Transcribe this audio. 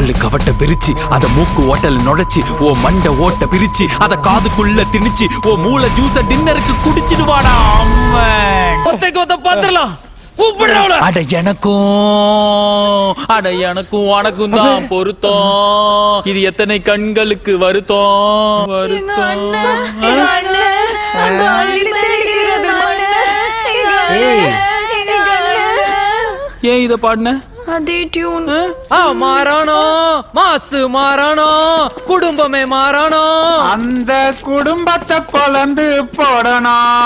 காலு கவட்ட பிரிச்சு அத மூக்கு ஓட்டல நுழைச்சு ஓ மண்டை ஓட்ட பிரிச்சு அத காதுக்குள்ள திணிச்சு ஓ மூளை ஜூஸ டின்னருக்கு குடிச்சிடுவாடா அம்மன் ஒத்தைக்கு ஒத்த பாத்திரலாம் கூப்பிடுறவள அட எனக்கும் அட எனக்கும் உனக்கும் தான் பொருத்தம் இது எத்தனை கண்களுக்கு வருத்தம் வருத்தம் ஏன் இத பாடின அதே டியூன் ஆ மாறணும் மாசு மாறணும் குடும்பமே மாறணும் அந்த குடும்பத்தை பொலந்து போடணும்